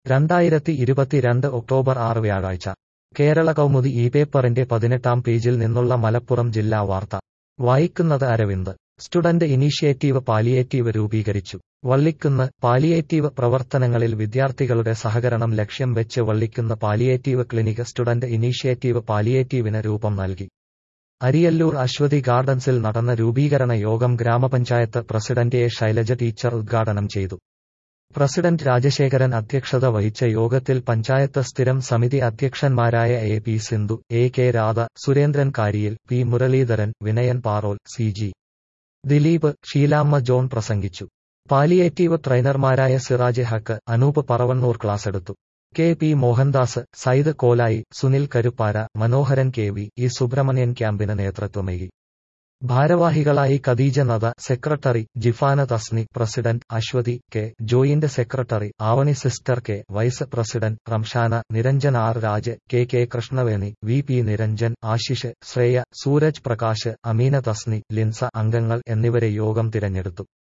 രണ്ടായിരത്തി ഇരുപത്തിരണ്ട് ഒക്ടോബർ ആറ് വ്യാഴാഴ്ച കേരള കൗമുദി ഈ പേപ്പറിന്റെ പതിനെട്ടാം പേജിൽ നിന്നുള്ള മലപ്പുറം ജില്ലാ വാർത്ത വായിക്കുന്നത് അരവിന്ദ് സ്റ്റുഡന്റ് ഇനീഷ്യേറ്റീവ് പാലിയേറ്റീവ് രൂപീകരിച്ചു വള്ളിക്കുന്ന് പാലിയേറ്റീവ് പ്രവർത്തനങ്ങളിൽ വിദ്യാർത്ഥികളുടെ സഹകരണം ലക്ഷ്യം വെച്ച് Vallikunnu palliative clinic student initiative പാലിയേറ്റീവിന് രൂപം നൽകി അരിയല്ലൂർ അശ്വതി ഗാർഡൻസിൽ നടന്ന രൂപീകരണ യോഗം ഗ്രാമപഞ്ചായത്ത് പ്രസിഡന്റ് എ ശൈലജ ടീച്ചർ ഉദ്ഘാടനം ചെയ്തു പ്രസിഡന്റ് രാജശേഖരൻ അധ്യക്ഷത വഹിച്ച യോഗത്തിൽ പഞ്ചായത്ത് സ്ഥിരം സമിതി അധ്യക്ഷന്മാരായ A P Sindhu A K Radha Surendran Kariyil P Muraleedharan Vinayan Parol C G Dileep Sheelamma John പ്രസംഗിച്ചു പാലിയേറ്റീവ് ട്രെയിനർമാരായ സിറാജ് ഹക്ക് അനൂപ് പറവണ്ണൂർ ക്ലാസെടുത്തു K P Mohandas Said Kolayi Sunil Karuppara Manoharan K V E Subramanian ക്യാമ്പിന് നേതൃത്വമേകി ഭാരവാഹികളായി Khadeeja Nada secretary Jifana Tasni president Aswathi K joint secretary Avani sister K vice president Ramshana Niranjan R Raj K K Krishnaveni V P Niranjan Ashish Shreya Sooraj Prakash Ameena Tasni Linsa അംഗങ്ങൾ എന്നിവരെ യോഗം തിരഞ്ഞെടുത്തു